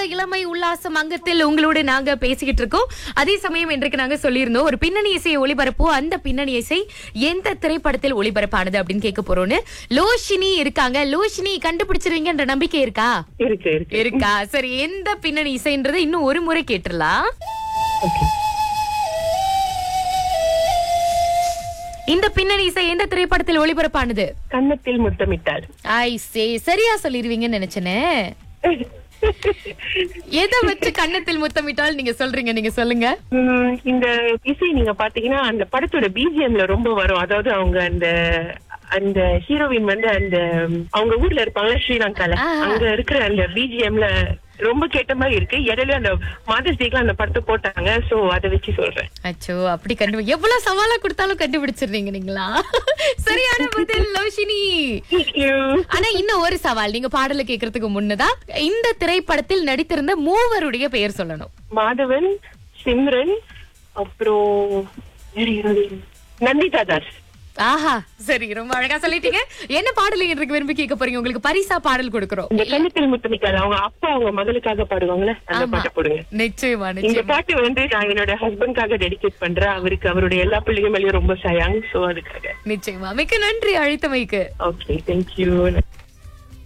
இளமை உல்லாசம் அங்கத்தில் உங்களோட நாங்க பேசிக்கிட்டு இருக்கோம் அதே சமயம் இன்றைக்கு நாங்க சொல்லியிருந்தோம் ஒரு பின்னணி இசையை ஒளிபரப்போ அந்த பின்னணி இசை எந்த திரைப்படத்தில் ஒளிபரப்பானது அப்படின்னு கேட்க போறோம்னு லோஷினி இருக்காங்க லோஷினி கண்டுபிடிச்சிருவீங்கன்ற நம்பிக்கை இருக்கா இருக்கு இருக்கு இருக்கா சரி எந்த பின்னணி இசைன்றதை இன்னும் ஒரு முறை கேட்டுடலாம் Okay. இந்த பின்னணி இசை எந்த திரைப்படத்தில் ஒளிபரப்பானது கன்னத்தில் முத்தமிட்டார் ஐ சே சரியா சொல்லிருவீங்கன்னு நினைச்சனே எதை வச்சு கன்னத்தில் முத்தமிட்டால் நீங்க சொல்றீங்க நீங்க சொல்லுங்க உம், இந்த இசை நீங்க பாத்தீங்கன்னா அந்த படத்தோட பிஜிஎம்ல ரொம்ப வரும் அதாவது அவங்க அந்த அந்த ஹீரோயின் வந்து அந்த அவங்க ஊர்ல இருப்பாங்கல்ல ஸ்ரீலங்கால ஆ. அங்க இருக்கிற அந்த பிஜிஎம்ல ரொம்ப கேட்ட மாதிரி இருக்கு இடையில அந்த மதர்ஸ் டேக்கு அந்த படத்தை போட்டாங்க சோ அதை வச்சு சொல்றேன் அச்சோ அப்படி கண்டு எவ்வளவு சவாலா கொடுத்தாலும் கண்டுபிடிச்சிடுறீங்க நீங்களா சரியான பதில் லோஷினி Thank you. ஆனா இன்னும் ஒரு சவால் நீங்க பாடல கேக்குறதுக்கு முன்னதான் இந்த திரைப்படத்தில் நடித்திருந்த மூவருடைய பெயர் சொல்லணும் மாதவன் சிம்ரன் அப்புறம் வேற யாரு? நந்திதா தாஸ் ஆஹா சரி ரொம்ப அழகா சொல்லிட்டீங்க என்ன பாடல் இன்றைக்கு விரும்பி கேட்க போறீங்க உங்களுக்கு பரிசா பாடல் கொடுக்கறோம் இந்த கன்னத்தில் முத்தமிட்டார் அவங்க அப்பா அவங்க மகளுக்காக பாடுவாங்கல்ல அந்த ஆமா. பாட்டை போடுங்க நிச்சயமா இந்த நிச்சயமா பாட்டு வந்து நான் என்னோட ஹஸ்பண்ட்காக டெடிகேட் பண்றேன் அவருக்கு அவருடைய எல்லா பிள்ளைங்க மேலயும் ரொம்ப சயாங் சோ அதுக்காக நிச்சயமா மிக்க நன்றி அழைத்தமைக்கு ஓகே தேங்க்யூ